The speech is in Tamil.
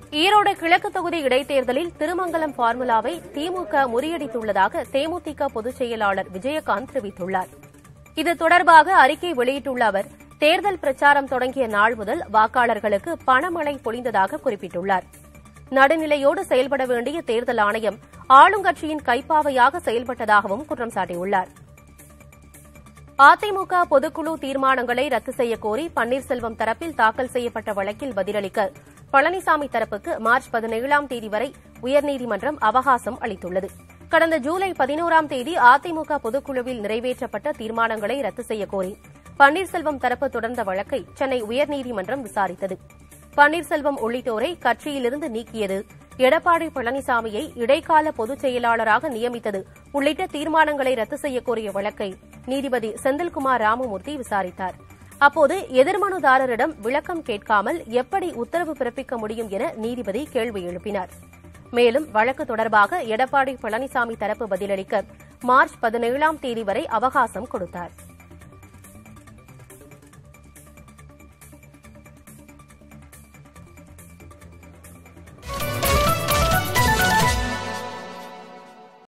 ஈரோடு கிழக்கு தொகுதி இடைத்தேர்தலில் திருமங்கலம் பார்முலாவை திமுக முறியடித்துள்ளதாக தேமுதிக பொதுச் செயலாளர் விஜயகாந்த் தெரிவித்துள்ளார் இது தொடர்பாக அறிக்கை வெளியிட்டுள்ள அவர் தேர்தல் பிரச்சாரம் தொடங்கிய நாள் முதல் வாக்காளர்களுக்கு பணமழை பொழிந்ததாக குறிப்பிட்டுள்ளார் நடுநிலையோடு செயல்பட வேண்டிய தேர்தல் ஆணையம் ஆளுங்கட்சியின் கைப்பாவையாக செயல்பட்டதாகவும் குற்றம் சாட்டியுள்ளார் அதிமுக பொதுக்குழு தீர்மானங்களை ரத்து செய்யக் கோரி பன்னீர்செல்வம் தரப்பில் தாக்கல் செய்யப்பட்ட வழக்கில் பதிலளிக்க பழனிசாமி தரப்புக்கு மார்ச் பதினேழாம் தேதி வரை உயர்நீதிமன்றம் அவகாசம் அளித்துள்ளது கடந்த ஜூலை பதினோராம் தேதி அதிமுக பொதுக்குழுவில் நிறைவேற்றப்பட்ட தீர்மானங்களை ரத்து செய்யக் கோரி பன்னீர்செல்வம் தரப்பு தொடர்ந்த வழக்கை சென்னை உயர்நீதிமன்றம் விசாரித்தது பன்னீர்செல்வம் உள்ளிட்டோரை கட்சியிலிருந்து நீக்கியது எடப்பாடி பழனிசாமியை இடைக்கால பொதுச் செயலாளராக நியமித்தது உள்ளிட்ட தீர்மானங்களை ரத்து செய்யக் கோரிய வழக்கை நீதிபதி செந்தில்குமார் ராமமூர்த்தி விசாரித்தார் அப்போது எதிர்மனுதாரரிடம் விளக்கம் கேட்காமல் எப்படி உத்தரவு பிறப்பிக்க முடியும் என நீதிபதி கேள்வி எழுப்பினார் மேலும் வழக்கு தொடர்பாக எடப்பாடி பழனிசாமி தரப்பு பதிலளிக்க மார்ச் பதினேழாம் தேதி வரை அவகாசம் கொடுத்தாா்